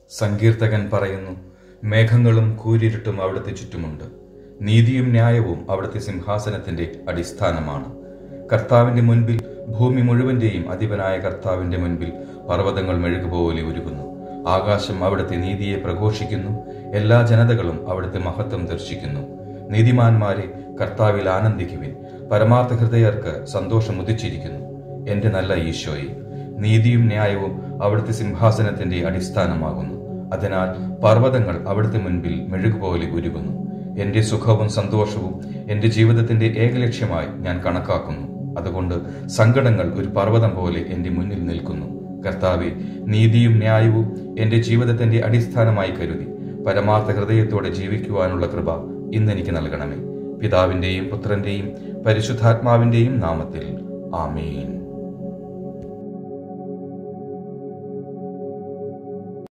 സങ്കീർത്തകൻ പറയുന്നു മേഘങ്ങളും കൂരിരുട്ടും അവിടുത്തെ ചുറ്റുമുണ്ട് നീതിയും ന്യായവും അവിടുത്തെ സിംഹാസനത്തിന്റെ അടിസ്ഥാനമാണ് കർത്താവിന്റെ മുൻപിൽ ഭൂമി മുഴുവന്റെയും അധിപനായ കർത്താവിന്റെ മുൻപിൽ പർവ്വതങ്ങൾ മെഴുകുപോലെ ഉരുകുന്നു ആകാശം അവിടുത്തെ നീതിയെ പ്രഘോഷിക്കുന്നു എല്ലാ ജനതകളും അവിടുത്തെ മഹത്വം ദർശിക്കുന്നു നീതിമാന്മാരെ കർത്താവിൽ ആനന്ദിക്കുവിൻ പരമാർത്ഥ ഹൃദയർക്ക് സന്തോഷം ഉദിച്ചിരിക്കുന്നു എന്റെ നല്ല ഈശോയെ നീതിയും ന്യായവും അവിടുത്തെ സിംഹാസനത്തിന്റെ അടിസ്ഥാനമാകുന്നു അതിനാൽ പർവ്വതങ്ങൾ അവിടുത്തെ മുൻപിൽ മെഴുകുപോലെ ഉരുകുന്നു എന്റെ സുഖവും സന്തോഷവും എന്റെ ജീവിതത്തിന്റെ ഏകലക്ഷ്യമായി ഞാൻ കണക്കാക്കുന്നു അതുകൊണ്ട് സങ്കടങ്ങൾ ഒരു പർവ്വതം പോലെ എന്റെ മുന്നിൽ നിൽക്കുന്നു കർത്താവെ നീതിയും ന്യായവും എന്റെ ജീവിതത്തിന്റെ അടിസ്ഥാനമായി കരുതി പരമാർത്ഥ ഹൃദയത്തോടെ ജീവിക്കുവാനുള്ള കൃപ ഇന്നെനിക്ക് നൽകണമേ പിതാവിന്റെയും പുത്രന്റെയും പരിശുദ്ധാത്മാവിന്റെയും നാമത്തിൽ ആമേൻ